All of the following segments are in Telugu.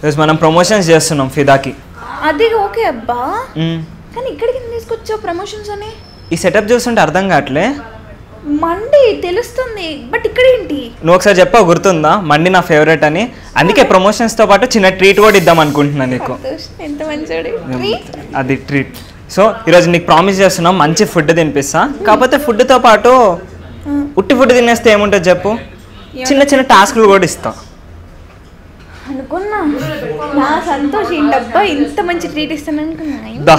ఈరోజు మనం ప్రమోషన్స్ చేస్తున్నాం ఫిదాకి అది ఓకే అబ్బా మ్మ్. కానీ ఇక్కడికి ఎందుకు తీసుకొచ్చావు ప్రమోషన్స్ అని ఈ సెటప్ చూస్తుంటే అర్థం కావట్లే మండి తెలుస్తుంది బట్ ఇక్కడ ఏంటి నువ్వు ఒకసారి చెప్పావు గుర్తుందా మండి నా ఫేవరెట్ అని అందుకే ప్రమోషన్స్తో పాటు చిన్న ట్రీట్ కూడా ఇద్దాం అనుకుంటున్నాను నీకు సంతోష్, ఎంత మంచోడు అది ట్రీట్ సో ఈరోజు నీకు ప్రామిస్ చేస్తున్నాం మంచి ఫుడ్ తినిపిస్తా కాకపోతే ఫుడ్తో పాటు ఉట్టి ఫుడ్ తినేస్తే ఏముంటుంది చెప్పు చిన్న చిన్న టాస్క్లు కూడా ఇస్తా అనుకున్నా నా సంతోష్ ఈ డబ్బా ఇంత మంచి ట్రీట్ ఇస్తాను అనుకున్నా దా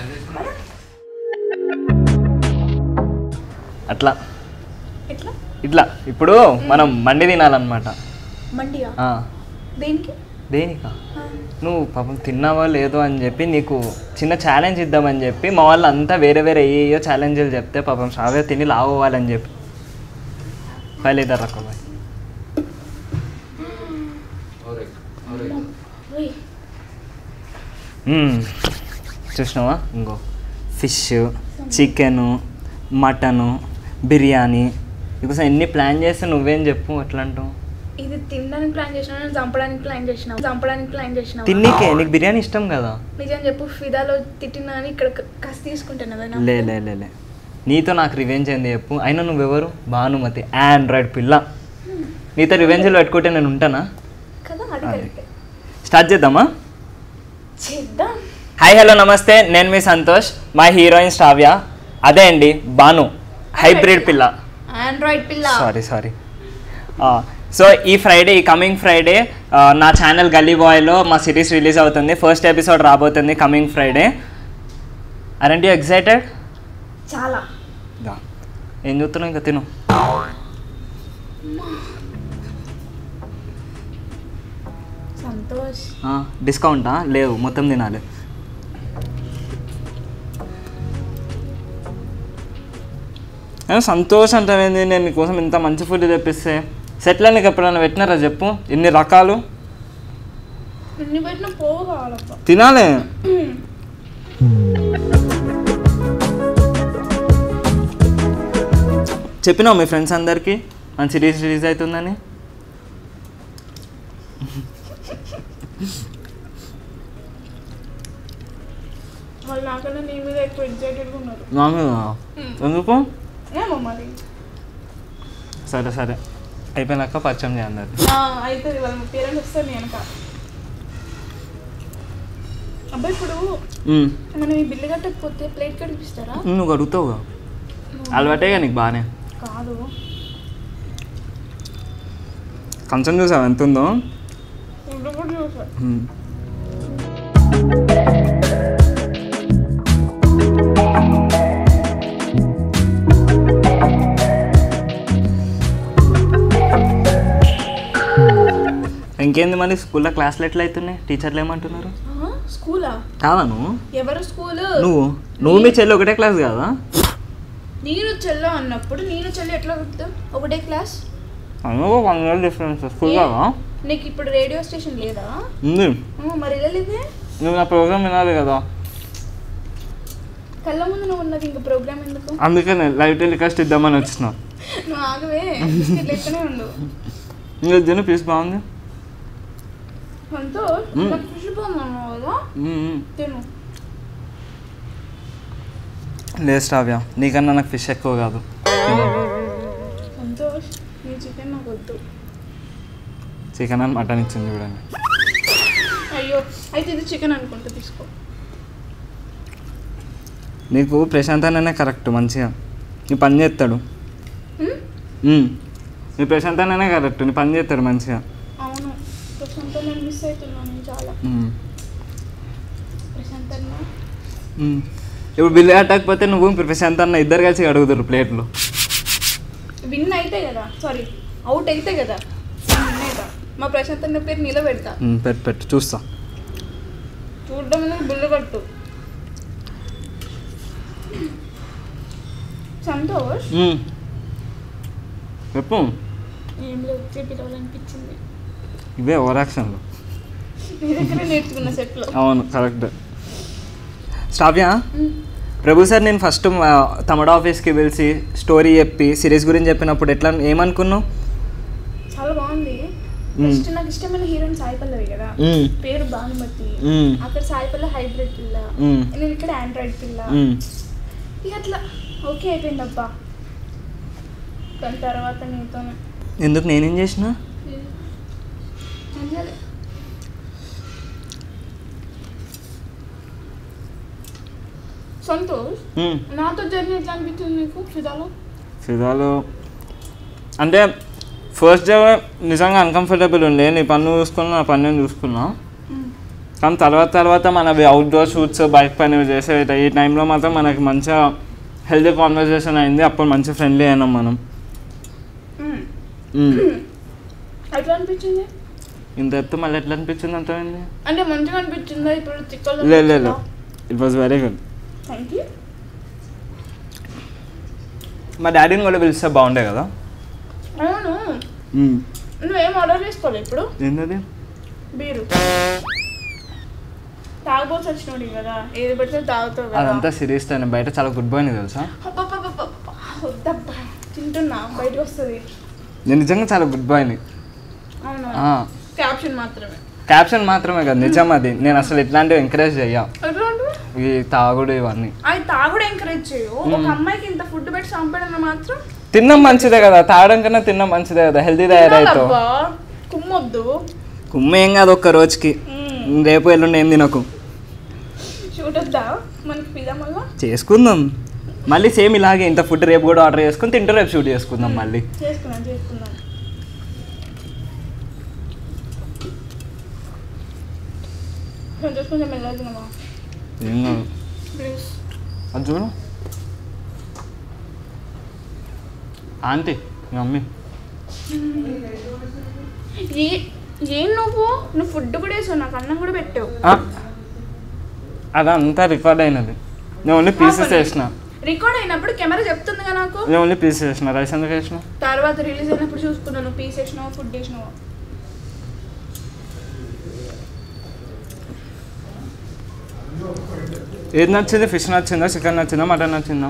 అట్లా ఎట్లా ఇట్లా ఇప్పుడు మనం మండి తినాలన్నమాట మండియా ఆ, దేనికి దేనికా నువ్వు పాపం తిన్నావా లేదో అని చెప్పి నీకు చిన్న ఛాలెంజ్ ఇద్దామని చెప్పి మా వాళ్ళు అంతా వేరే వేరే ఏయో ఛాలెంజ్లు చెప్తే పాపం శ్రావ్య తిని లావ్వాలని చెప్పి పైలేదారు రకం ఓయ్, చూసినావా ఇంకో ఫిష్ చికెను మటను బిర్యానీ ఇప్పుడు ఎన్ని ప్లాన్ చేస్తే నువ్వేం చెప్పు ఎట్లా అంటావు ఇది తినడానికి ప్లాన్ చేసినా చంపడానికి ప్లాన్ చేసినా చంపడానికి ప్లాన్ చేసినా తిన్నీకే నీకు బిర్యానీ ఇష్టం కదా నిజం చెప్పు ఫిదాలో తిట్టినా అని ఇక్కడ క- కసి తీసుకుంటాను కదా లే లే లే లే నీతో నాకు రివెంజ్ ఏంది చెప్పు అయినా నువ్వెవరు భానుమతి ఆండ్రాయిడ్ పిల్ల నీతో రివెంజ్లో పెట్టుకుంటే నేను ఉంటానా కదా అది అది. కరెక్ట్ స్టార్ట్ చేద్దామా చేద్దాం హాయ్ హలో నమస్తే నేను మీ సంతోష్ మా హీరోయిన్ శ్రావ్య అదే అండి భాను హైబ్రిడ్ పిల్ల ఆండ్రాయిడ్ పిల్ల సారీ సారీ సో ఈ ఫ్రైడే ఈ కమింగ్ ఫ్రైడే నా ఛానల్ గల్లీ బాయ్లో మా సిరీస్ రిలీజ్ అవుతుంది ఫస్ట్ ఎపిసోడ్ రాబోతుంది coming Friday aren't you excited చాలా ఏం చూస్తున్నావు ఇంకా తిను సంతోష్ డిస్కౌంటా లేవు మొత్తం తినాలి ఏ, సంతోష్ అంటావేంది నేను నీకోసం ఇంత మంచి ఫుడ్ తెప్పిస్తే సెట్లో నీకు ఎప్పుడైనా పెట్టినారా చెప్పు ఎన్ని రకాలు ఎన్ని పెట్టినా పోవు కావాలబ్బా తినాలి చెప్పినావు మీ ఫ్రెండ్స్ అందరికీ మన సిరీస్ రిలీజ్ అవుతుందని వాళ్ళు నాకన్నా నీ మీద ఎక్కువ ఎగ్జైటెడ్గా ఉన్నారు మామూలుగా ఎందుకు ఏమో మరి సరే సరే అయిపోయినాక పరిచయం చేయాలి అవుతుంది వాళ్ళ పేరెంట్స్ వస్తారు నేను వెనక అబ్బాయి ఇప్పుడు మనం ఈ బిల్లు కట్టకపోతే ప్లేట్ కడిపిస్తారా నువ్వు అడుగుతావుగా అలవాటేగా నీకు బాగానే కాదు కంచం చూసావు ఎంత ఉందో ఇప్పుడు కూడా చూసా మ్మ్. ఇంకేంది మరి స్కూల్లో క్లాసులు ఎట్లా అవుతున్నాయి టీచర్లు ఏమంటున్నారు ఆ, స్కూలా కాదా నువ్వు ఎవరు స్కూల్ నువ్వు నువ్వు మీ చెల్లి ఒకటే క్లాస్ కాదా నేను చెల్లో అన్నప్పుడు నేను చెల్లి ఎట్లా గుర్తు ఒకటే క్లాస్ అందుకు వన్ ఇయర్ డిఫరెన్స్ స్కూల్ ఏ? కాదా నీకు ఇప్పుడు రేడియో స్టేషన్ లేదా ఉంది ఆ, మరి వెళ్ళలేదే నువ్వు నా ప్రోగ్రామ్ వినాలి కదా కళ్ళ ముందు నువ్వు ఉన్నది ఇంకా ప్రోగ్రామ్ ఎందుకు అందుకనే లైవ్ టెలికాస్ట్ ఇద్దామని వచ్చిన నువ్వు ఆగవే బిస్కెట్ లెక్కనే ఉండు ఇంకా తిని పీస్ బాగుంది సంతోష్ మ్మ్. నాకు ఫిష్ బాగున్నావు కదా మ్మ్. తిను లేదు శ్రావ్య నీకన్నా నాకు ఫిష్ ఎక్కువ కాదు సంతోష్ నీ చికెన్ నాకు వద్దు చికెన్ అని మటన్ ఇచ్చింది చూడండి అయ్యో అయితే ఇది చికెన్ అనుకుంటా తీసుకో నీకు ప్రశాంత్ అన్ననే కరెక్ట్ మంచిగా నీ పని చేస్తాడు మ్మ్? మ్మ్. నీ ప్రశాంత్ అన్ననే కరెక్ట్ నీ పని చేస్తాడు మంచిగా అవును ప్రశాంత్ నేను మిస్ అవుతున్నాను నేను చాలా మ్మ్. ప్రశాంత్ అన్న మ్మ్. ఇప్పుడు బిల్లు కట్టకపోతే నువ్వు ప్రశాంత్ అన్న ఇద్దరు కలిసి అడుగుతారు ప్లేట్లు విన్ అయితే కదా సారీ అవుట్ అయితే కదా విన్ అవుతా మా ప్రశాంత్ అన్న పేరు నిలబెడతా మ్మ్, పెట్టు పెట్టు చూస్తా చూడడం మీద బిల్లు కట్టు సంతోష్ మ్మ్. చెప్పు ఏం లేదు చేపించాలనిపించింది ఇవే ఓవర్ యాక్షన్లు నీ దగ్గరే నేర్చుకున్న సెట్లో అవును కరెక్ట్ శ్రావ్య ప్రభు సార్ నేను ఫస్ట్ మా తమిళ ఆఫీస్కి పిలిచి స్టోరీ చెప్పి సిరీస్ గురించి చెప్పినప్పుడు ఎట్లా ఏమనుకున్నావు చాలా బాగుంది మ్మ్. ఫస్ట్ నాకు ఇష్టమైన హీరోయిన్ సాయి పల్లవి కదా మ్మ్. పేరు భానుమతి మ్మ్. అక్కడ సాయి పల్లవి హైబ్రిడ్ పిల్ల మ్మ్. నేను ఇక్కడ ఆండ్రాయిడ్ పిల్ల మ్మ్. ఇక అట్లా ఓకే అయిపోయింది అబ్బా దాని తర్వాత నీతోనే ఎందుకు నేనేం చేసిన ఏం చేయాలి? సంతోష్ మ్మ్. నాతో జర్నీ ఎట్లా అనిపించింది నీకు ఫిదాలో ఫిదాలో అంటే ఫస్ట్ డే నిజంగా అన్కంఫర్టబుల్ ఉండే నీ పన్ను చూసుకున్నా నా పన్ను నేను చూసుకున్నా కానీ తర్వాత తర్వాత మనవి అవుట్డోర్ షూట్స్ బైక్ పని చేసే ఈ టైంలో మాత్రం మనకి మంచిగా హెల్తీ కాన్వర్జేషన్ అయింది అప్పుడు మంచి ఫ్రెండ్లీ అయినాం మనం మ్మ్. ఎట్లా అనిపించింది ఇంత ఎత్తు మళ్ళీ ఎట్లా అనిపించింది అంతమైంది అంటే మంచిగా అనిపించిందా ఇప్పుడు తిక్కలు లేదు లేదు it was very good thank you మా డాడీని కూడా పిలిస్తే బాగుండే కదా అవును నువ్వేం ఆర్డర్ చేసుకోవాలి ఇప్పుడు ఏంటది బీరు తాగబోతు వచ్చినోడి కదా ఏది పెడితే తాగుతావు కదా అదంతా సిరీస్ తోనే బయట చాలా గుడ్ బాయ్ తెలుసా అబ్బబ్బబ్బబ్బబ్బ, వద్దబ్బా తింటున్నా బయటకు వస్తుంది నేను నిజంగా చాలా గుడ్ బాయ్ని అవును ఆ. క్యాప్షన్ మాత్రమే క్యాప్షన్ మాత్రమే కదా నిజం అది నేను అసలు ఇట్లాంటివి ఎంకరేజ్ చెయ్య ఎట్లా ఉంటుంది ఈ తాగుడు ఇవన్నీ అవి తాగుడు ఎంకరేజ్ చేయు ఒక అమ్మాయికి ఇంత ఫుడ్ పెట్టి చంపడం మాత్రం తినడం మంచిదే కదా తాగడం కన్నా తినడం మంచిదే కదా హెల్తీ తయారైతావు తినాలబ్బా. కుమ్మొద్దు కుమ్మ ఏం కాదు ఒక్క రోజుకి మ్మ్. రేపు ఎల్లుండి ఏం తినకు షూట్ వద్దా మనకి పిదా మళ్ళా చేసుకుందాం మళ్ళీ సేమ్ ఇలాగే ఇంత ఫుడ్ రేపు కూడా ఆర్డర్ చేసుకుని తింటూ రేపు షూట్ చేసుకుందాం మళ్ళీ చేసుకుందాం చేసుకుందాం కొంచెం కొంచెం వెళ్ళాల్సినమా ఏం కాదు ప్లీజ్ అది చూడు ఆంటీ మీ మమ్మీ ఏ ఏం నువ్వు నువ్వు ఫుడ్ కూడా వేసావు నాకు అన్నం కూడా పెట్టావు ఆ, అదంతా రికార్డ్ అయినది నేను ఓన్లీ పీసెస్ వేసిన రికార్డ్ అయినప్పుడు కెమెరా చెప్తుందిగా నాకు నేను ఓన్లీ పీసెస్ వేసిన రైస్ ఎందుకు వేసిన తర్వాత రిలీజ్ అయినప్పుడు చూసుకున్నాను పీస్ వేసినావు ఫుడ్ వేసినావు ఏది నచ్చింది ఫిష్ నచ్చిందా చికెన్ నచ్చిందా మటన్ నచ్చిందా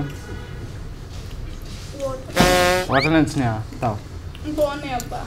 వాటర్ నచ్చినాయా తావు బాగున్నాయి అబ్బా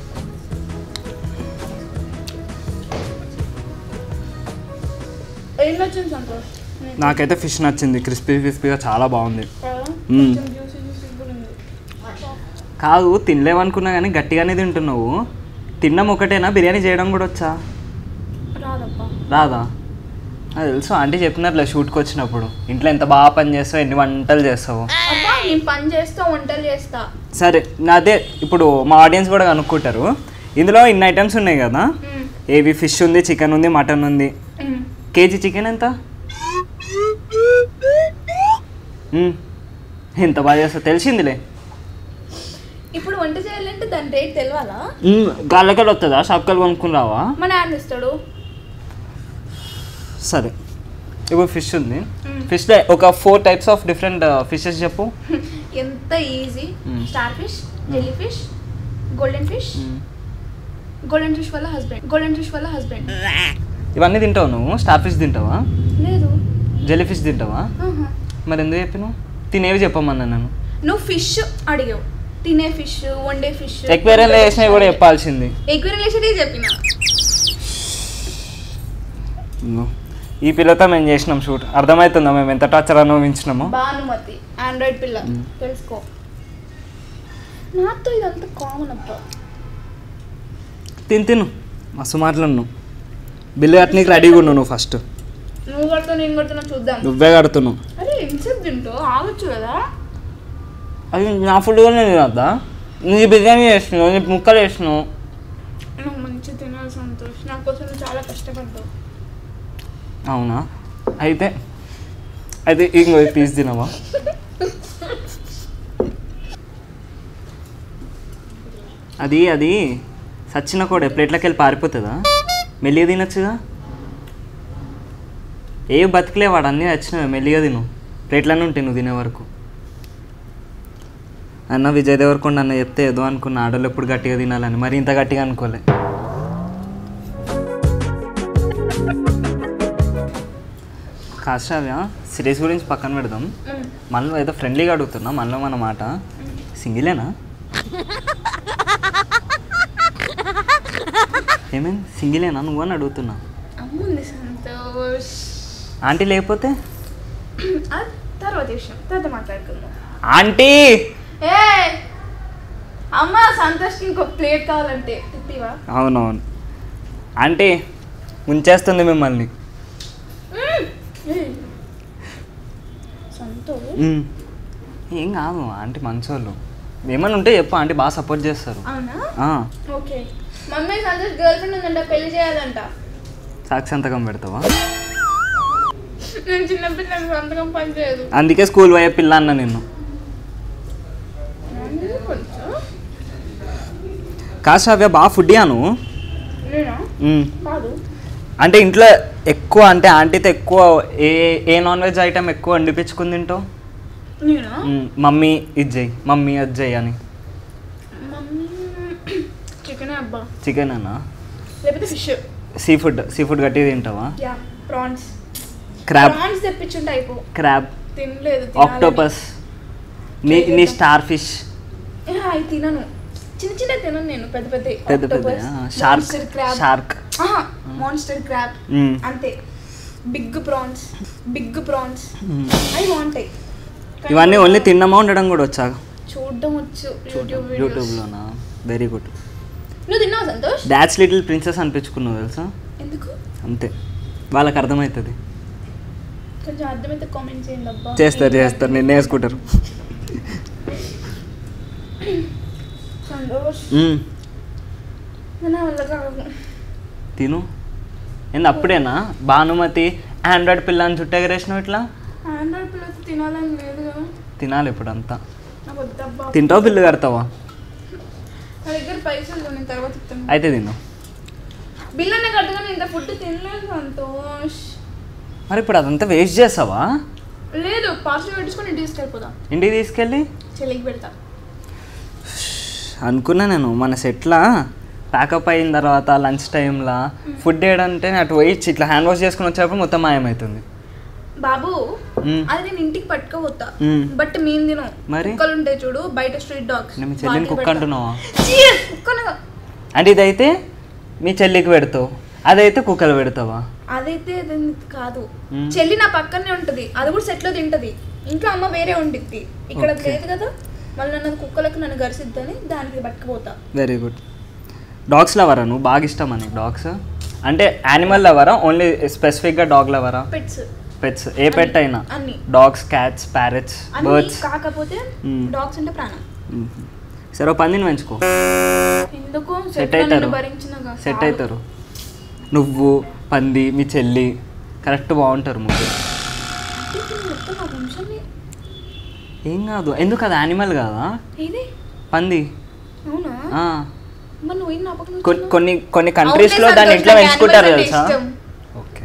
ఏం నచ్చింది సంతోష్ నీకు? నాకైతే ఫిష్ నచ్చింది క్రిస్పీ క్రిస్పీగా చాలా బాగుంది కదా? మ్మ్. కొంచెం జ్యూసీ జ్యూసీ కూడా ఉంది కాదు తినలేవనుకున్నా కానీ గట్టిగానే తింటున్నావు తినడం ఒకటేనా బిర్యానీ చేయడం కూడా వచ్చా రాదబ్బా రాదా అది తెలుసు ఆంటీ చెప్పినట్లే షూట్కి వచ్చినప్పుడు ఇంట్లో ఎంత బాగా పని చేస్తావు ఎన్ని వంటలు చేస్తావు అబ్బా నేను పని చేస్తా వంటలు చేస్తా సరే నాదే ఇప్పుడు మా ఆడియన్స్ కూడా కనుక్కుంటారు ఇందులో ఇన్ని ఐటమ్స్ ఉన్నాయి కదా మ్మ్. ఏవి ఫిష్ ఉంది చికెన్ ఉంది మటన్ ఉంది మ్మ్. కేజీ చికెన్ ఎంత మ్మ్. ఎంత బాగా చేస్తా తెలిసిందిలే ఇప్పుడు వంట చేయాలంటే దాని రేట్ తెలవాలా గాళ్ళకెళ్ళి వస్తుందా షాప్కెళ్ళి కొనుక్కుని రావా మా నాన్న ఇస్తాడు సరే ఇప్పుడు ఫిష్ ఉంది మ్మ్. ఫిష్ ఒక four types of different fishes చెప్పు ఎంత easy hmm. Star fish jelly fish golden fish golden fish వల్ల హస్బెండ్ గోల్డెన్ ఫిష్ వల్ల హస్బెండ్ ఇవన్నీ తింటావు నువ్వు స్టార్ ఫిష్ తింటావా లేదు జెల్లీ ఫిష్ తింటావా ఆహా. మరి ఎందుకు చెప్పినావు తినేవి చెప్పమన్నా నన్ను నువ్వు ఫిష్ అడిగావు తినే ఫిష్ వండే ఫిష్ ఎక్వేరియంలో వేసినవి కూడా చెప్పాల్సింది ఎక్వేరియన్ వేసేది చెప్పిన ఇదిగో. ఈ పిల్లతో మేము చేసినాం షూట్ అర్థమవుతుందా మేము ఎంత టార్చర్ అనుభవించినామో భానుమతి ఆండ్రాయిడ్ పిల్ల తెలుసుకో నాతో ఇదంతా కామన్ అబ్బా తిని తిను మస్తు మాట్లాడు బిల్లు కట్టనీకి రెడీగా ఉన్నావు నువ్వు ఫస్ట్ నువ్వు కడతావు నేను కడుతున్నా చూద్దాం నువ్వే కడుతున్నావు అరే ఎంతసేపు తింటావు ఆగొచ్చు కదా అది నా ఫుడ్ కూడా నేను తినద్దా నీ బిర్యానీ చేసినావు నీ ముక్కలు వేసినావు నువ్వు మంచిగా తినాలి సంతోష్ నా కోసం నువ్వు చాలా కష్టపడ్డావు అవునా అయితే అయితే ఇంకో పీస్ తినవా అది అది సచ్చిన కూడా ప్లేట్లోకి వెళ్ళి పారిపోతుందా మెల్లిగా తినొచ్చుగా ఏ బతికలే వాడు అన్నీ వచ్చినవి మెల్లిగా తిను ప్లేట్లోనే ఉంటాయి నువ్వు తినే వరకు అన్న విజయ్ దేవరకొండ అన్న చెప్తే ఏదో అనుకున్న ఆడోళ్ళు ఎప్పుడు గట్టిగా తినాలని మరి ఇంత గట్టిగా అనుకోలే కాశ్రావ్య సిరీస్ గురించి పక్కన పెడదాం మ్మ్. మనలో ఏదో ఫ్రెండ్లీగా అడుగుతున్నా మనలో మన మాట సింగిలేనా ఏమైంది సింగిలేనా నువ్వు అని అడుగుతున్నా అమ్ముంది సంతోష్ ఆంటీ లేకపోతే ఆ తర్వాత విషయం తర్వాత మాట్లాడుకుందాం ఆంటీ ఏ అమ్మ సంతోష్కి ఇంకొక ప్లేట్ కావాలంటే తిప్పివా అవునవును ఆంటీ ఉంచేస్తుంది మిమ్మల్ని సంతోష్ మ్మ్. ఏం కాదు ఆంటీ మంచోళ్ళు ఏమైనా ఉంటే చెప్పు ఆంటీ బాగా సపోర్ట్ చేస్తారు అవునా ఆ, okay mummy Santosh girl friend ఉందంట పెళ్లి చేయాలంట సాక్షి సంతకం పెడతావా నేను చిన్నపిల్లలు సంతకం పని చేయదు అందుకే స్కూల్ పోయే పిల్ల అన్న నిన్ను కొంచెం కాదు శ్రావ్య బాగా ఫుడ్ నువ్వు నేనా మ్మ్. కాదు అంటే ఇంట్లో ఎక్కువ అంటే ఆంటీతో ఎక్కువ ఏ ఏ నాన్ వెజ్ ఐటమ్ ఎక్కువ వండిపించుకుని తింటావు నేనా మ్మ్. మమ్మీ ఇది చెయ్యి మమ్మీ అది చెయ్యి అని మమ్మీ చికెన్ అబ్బా చికెన్ అన్నా లేకపోతే fish sea food sea food గట్టి తింటావా యా ప్రాన్స్ క్రాబ్ ప్రాన్స్ తెప్పించుంటే అయిపో క్రాబ్ తినలేదు ఆక్టోపస్ నీ నీ స్టార్ ఫిష్ తినాలని. ఏ, అవి తినను చిన్న చిన్న తినను నేను పెద్ద పెద్ద పెద్ద పెద్ద shark crab shark monster crab అంతే బిగ్ ప్రాన్స్ బిగ్ ప్రాన్స్ అవి బాగుంటాయి కానీ ఇవన్నీ ఓన్లీ తిన్నమా ఉండడం కూడా వచ్చా చూడడం వచ్చు యూట్యూబ్ వీడియోస్ యూట్యూబ్లోనా వెరీ గుడ్ నువ్వు తిన్నావు సంతోష్ డాట్స్ లిటిల్ ప్రిన్సెస్ అనిపించుకున్నావు తెలుసా ఎందుకు అంతే వాళ్ళకి అర్థమవుతుంది కొంచెం అర్థమైతే కామెంట్ చేయండి అబ్బా చేస్తారు చేస్తారు నిన్నే వేసుకుంటారు సంతోష్ మ్మ్. నా వల్ల కాదు తిను ఏంది అప్పుడేనా భానుమతి ఆండ్రాయిడ్ పిల్ల అని చుట్టూ ఎగరేసినావు ఇట్లా ఆండ్రాయిడ్ పిల్లలతో తినాలని లేదు కదా తినాలి ఇప్పుడు అంతా నాకు వద్దబ్బా తింటావు బిల్లు కడతావా నా దగ్గర పైసలు లేవు, నేను తర్వాత ఇస్తాను అయితే తిను బిల్ అన్న కట్టుగా ఇంత ఫుడ్ తినలేదు సంతోష్ మరి ఇప్పుడు అదంతా వేస్ట్ చేస్తావా లేదు పార్సల్ పెట్టించుకొని ఇంటికి తీసుకెళ్ళిపోదాం ఇంటికి తీసుకెళ్ళి చెల్లికి పెడతా అనుకున్నా నేను మన సెట్లా ప్యాకప్ అయిన తర్వాత లంచ్ టైంలో ఫుడ్ వేయడంటే అటు పోయి ఇట్లా హ్యాండ్ వాష్ చేసుకుని వచ్చేటప్పుడు మొత్తం మాయమవుతుంది బాబు మ్మ్. అది నేను ఇంటికి పట్టుకోపోతా మ్మ్. బట్ మేము తినం మరి? కుక్కలు ఉంటాయి చూడు బయట స్ట్రీట్ డాగ్స్ నేను మీ చెల్లిని కుక్క అంటున్నావా కుక్కను అంటే ఇదైతే మీ చెల్లికి పెడతావు అదైతే కుక్కలు పెడతావా అదైతే అది కాదు మ్మ్. చెల్లి నా పక్కనే ఉంటది అది కూడా సెట్ లో తింటది ఇంట్లో అమ్మ వేరే ఉండిద్ది ఇక్కడ అది Okay. లేదు కదా మళ్ళీ నన్ను కుక్కలకు నన్ను గరిసిద్దని దానికి పట్టుకుపోతా వెరీ గుడ్ డాగ్స్ లవరా నువ్వు బాగా ఇష్టమా నీకు డాగ్స్ అంటే యానిమల్ లవరా ఓన్లీ స్పెసిఫిక్గా డాగ్ లవరా పెట్స్ పెట్స్ ఏ పెట్ అయినా అన్ని డాగ్స్ క్యాట్స్ ప్యారెట్స్ అన్ని బర్డ్స్ కాకపోతే మ్మ్. డాగ్స్ అంటే ప్రాణం సరే ఓ పందిని పెంచుకో ఎందుకు Set సెట్ లో అవుతారు. నిన్ను భరించినగా సెట్ అవుతారు నువ్వు పంది మీ చెల్లి కరెక్ట్ బాగుంటారు ముగ్గురు మొత్తం మా వంశాన్ని ఏం కాదు ఎందుకు అది యానిమల్ కాదా ఇది పంది అవునా ఆ. మరి నువ్వు ఏం నా పక్కన కొ- కూర్చున్నావు? కొన్ని కొన్ని కంట్రీస్లో అవునే దాన్ని సంతోష్, ఇంట్లో నాకు పెంచుకుంటారు animals అంటే తెలుసా ఇష్టం. ఓకే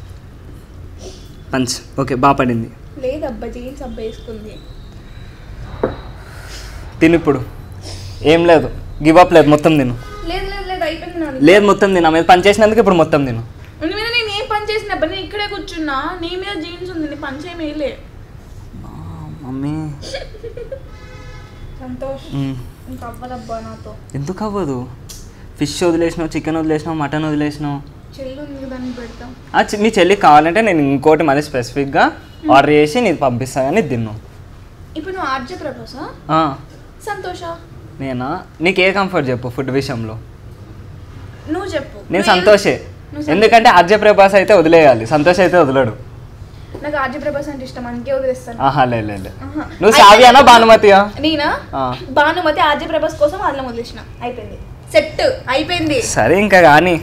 పంచ్ ఓకే బాగా పడింది లేదబ్బా జీన్స్ అబ్బా వేసుకుంది తిను ఇప్పుడు ఏం లేదు గివ్ అప్ లేదు మొత్తం తిను లేదు లేదు లేదు అయిపోయింది నాది లేదు మొత్తం తిను ఆమె పని చేసినందుకు ఇప్పుడు మొత్తం తిను నీ మీద నేను ఏం పని చేసినబ్బా నేను ఇక్కడే కూర్చున్నా నీ మీద జీన్స్ ఉంది నీ పని చేయమేలే మమ్మీ సంతోష్ మ్మ్. ఇంకా అవ్వదబ్బా నాతో ఎందుకు అవ్వదు ఫిష్ వదిలేసినావు చికెన్ వదిలేసినావు మటన్ వదిలేసినావు చెల్లి ఉంది దాన్ని పెడతాం ఆ చి- మీ చెల్లికి కావాలంటే నేను ఇంకోటి మళ్ళీ స్పెసిఫిక్గా ఆర్డర్ చేసి నీకు పంపిస్తా కానీ తిన్ను ఇప్పుడు నువ్వు ఆర్జే ప్రపోసా ఆ, సంతోష నేనా నీకు ఏ కంఫర్ట్ చెప్పు ఫుడ్ విషయంలో నువ్వు చెప్పు నేను నువ్వు సంతోషే నువ్వు ఎందుకంటే అర్జ ప్రభాస్ అయితే వదిలేయాలి సంతోష్ అయితే వదలడు ఏ- నాకు ఆర్జే ప్రభాస్ అంటే ఇష్టం అందుకే వదిలేస్తాను ఆహా లే లే, లే. ఆహా. నువ్వు సావియానా భానుమతియా నేనా ఆ. భానుమతి ఆర్జే ప్రభాస్ కోసం వాళ్ళని వదిలేసిన అయిపోయింది సెట్ అయిపోయింది సరే ఇంకా కానీ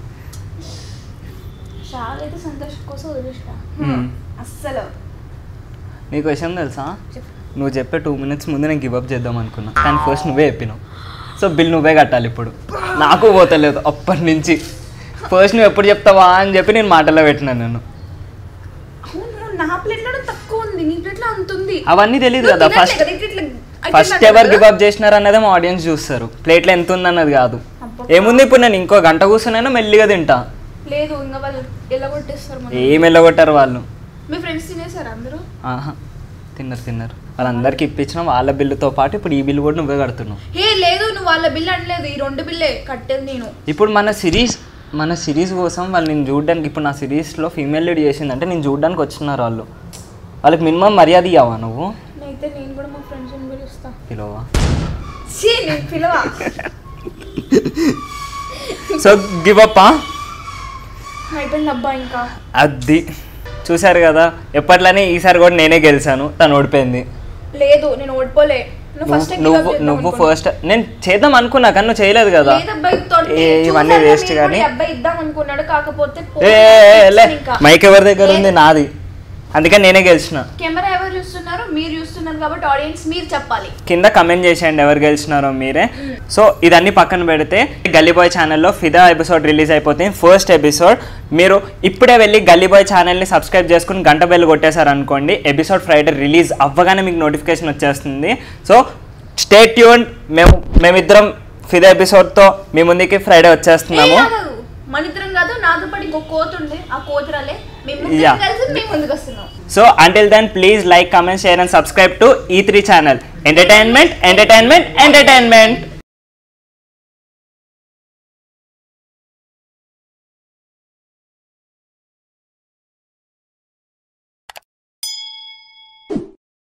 చాలా అయితే సంతోష్ కోసం వదిలేసిన మ్మ్. అస్సలు నీకు విషయం తెలుసా చెప్పు నువ్వు చెప్పే టూ మినిట్స్ ముందు నేను గివప్ చేద్దాం అనుకున్నా కానీ ఫస్ట్ నువ్వే చెప్పినావు సో బిల్ నువ్వే కట్టాలి ఇప్పుడు నాకు పోతలేదు అప్పటి నుంచి ఫస్ట్ నువ్వు ఎప్పుడు చెప్తావా అని చెప్పి నేను మాటల్లో పెట్టినాను నేను అవును నా ప్లేట్లో తక్కువ ఉంది నీ ప్లేట్లో అంత ఉంది అవన్నీ తెలియదు నువ్వు కదా తినట్లే ఫస్ట్ కదా, ఇట్లా ఇట్లా అయితే ఫస్ట్ నాకు ఎవరు కదా? గివప్ చేసినారు అన్నదే మా ఆడియన్స్ చూస్తారు ప్లేట్లో ఎంత ఉంది అన్నది కాదు అబ్బా. ఏముంది ఇప్పుడు నేను ఇంకో గంట కూర్చున్నాను మెల్లిగా తింటా లేదు ఇంకా వాళ్ళు ఎలా కొట్టేస్తారు మనం ఏం వెళ్ళగొట్టారు వాళ్ళు మీ ఫ్రెండ్స్ తినేసారు అందరూ ఆహా తిన్నారు తిన్నారు వాళ్ళందరికీ ఇప్పించిన వాళ్ళ బిల్లుతో పాటు ఇప్పుడు ఈ బిల్లు కూడా నువ్వే కడుతున్నావు హే లేదు నువ్వు వాళ్ళ బిల్ అనలేదు ఈ రెండు బిల్లే కట్టేది నేను ఇప్పుడు మన సిరీస్ మన సిరీస్ కోసం వాళ్ళు నేను చూడడానికి ఇప్పుడు నా సిరీస్లో ఫీమేల్ లీడ్ చేసిందంటే నేను చూడడానికి వచ్చినారు వాళ్ళు వాళ్ళకి మినిమం మర్యాద ఇవ్వవా నువ్వు అయితే నేను కూడా మా ఫ్రెండ్స్ పిలుస్తా పిలవా ఛీ, నేను పిలవా సో గివ్ అప్ అయిపోయింది అబ్బా ఇంకా అది చూశారు కదా ఎప్పట్లానే ఈసారి కూడా నేనే గెలిచాను తను ఓడిపోయింది లేదు నేను ఓడిపోలే నువ్వు ఫస్ట్ నువ్వు నువ్వు ఫస్ట్ నేను చేద్దాం అనుకున్నా కానీ నువ్వు చేయలేదు కదా లేదబ్బాయి తోటి ఏ, ఇవన్నీ చూసాక waste మీరు కానీ. కూడా ఈ అబ్బాయి ఇద్దాం అనుకున్నాడు కాకపోతే ఏ, ఏ, ఏ, లే ఇంకా మైక్ ఎవరి దగ్గర ఉంది నాది అందుకని నేనే గెలిచిన కెమెరా ఎవరు చూస్తున్నారు మీరు చూస్తున్నారు కాబట్టి ఆడియన్స్ మీరు చెప్పాలి కింద కమెంట్ చేసేయండి ఎవరు గెలిచినారో మీరే సో ఇదన్నీ పక్కన పెడితే గల్లీ బాయ్ ఛానల్లో ఫిదా ఎపిసోడ్ రిలీజ్ అయిపోతుంది ఫస్ట్ ఎపిసోడ్ మీరు ఇప్పుడే వెళ్ళి గల్లీ బాయ్ ఛానల్ని సబ్స్క్రైబ్ చేసుకుని గంట బెల్ కొట్టేశారు అనుకోండి ఎపిసోడ్ ఫ్రైడే రిలీజ్ అవ్వగానే మీకు నోటిఫికేషన్ వచ్చేస్తుంది సో స్టే ట్యూన్ మేము మేమిద్దరం ఫిదా ఎపిసోడ్తో మీ ముందుకి ఫ్రైడే వచ్చేస్తున్నాము ఏ, కాదు. మన ఇద్దరం కాదు నాతో పాటు ఇంకో కోత ఉంది ఆ కోత రాలే మేము ముగ్గురం Yeah. కలిసి మేము ముందుకు వస్తున్నాం so until then please like comment share and subscribe to ఈ three channel entertainment entertainment entertainment